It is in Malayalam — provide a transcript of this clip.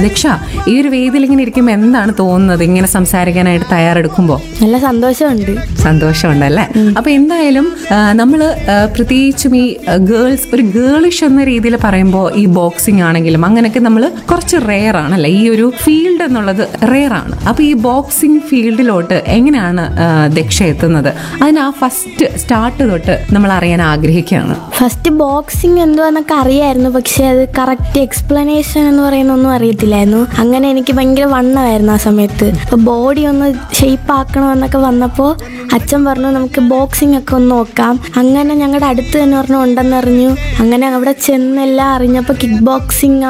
ദക്ഷ ഈ ഒരു വേദിയിൽ ഇങ്ങനെ ഇരിക്കുമ്പോൾ എന്താണ് തോന്നുന്നത് ഇങ്ങനെ സംസാരിക്കാനായിട്ട് തയ്യാറെടുക്കുമ്പോൾ നല്ല സന്തോഷമുണ്ട് സന്തോഷമുണ്ടല്ലേ അപ്പൊ എന്തായാലും നമ്മൾ പ്രത്യേകിച്ചും ഈ ഗേൾസ് ഒരു ഗേളിഷ് എന്ന രീതിയിൽ പറയുമ്പോൾ ഈ ബോക്സിംഗ് ആണെങ്കിലും അങ്ങനെയൊക്കെ നമ്മൾ കുറച്ച് റെയർ ആണല്ലേ ഈ ഒരു ഫീൽഡ് എന്നുള്ളത് റെയർ ആണ് അപ്പൊ ഈ ബോക്സിംഗ് ഫീൽഡിലോട്ട് എങ്ങനെയാണ് ആ, ദക്ഷ എത്തുന്നത് അതിന് ആ ഫസ്റ്റ് സ്റ്റാർട്ട് തൊട്ട് നമ്മൾ അറിയാൻ ആഗ്രഹിക്കുകയാണ് ഫസ്റ്റ് ബോക്സിങ് എന്തുവാന്നൊക്കെ അറിയായിരുന്നു പക്ഷെ അത് കറക്റ്റ് എക്സ്പ്ലനേഷൻ എന്ന് പറയുന്ന ഒന്നും അറിയത്തില്ലായിരുന്നു അങ്ങനെ എനിക്ക് ഭയങ്കര വണ്ണമായിരുന്നു ആ സമയത്ത് അപ്പോൾ ബോഡി ഒന്ന് ഷേപ്പ് ആക്കണമെന്നൊക്കെ വന്നപ്പോൾ അച്ഛൻ പറഞ്ഞു നമുക്ക് ബോക്സിംഗ് ഒക്കെ ഒന്ന് നോക്കാം അങ്ങനെ ഞങ്ങളുടെ അടുത്ത് തന്നെ പറഞ്ഞു ഉണ്ടെന്നറിഞ്ഞു അങ്ങനെ അവിടെ ചെന്നെല്ലാം അറിഞ്ഞപ്പോൾ കിക്ക് ബോക്സിംഗ്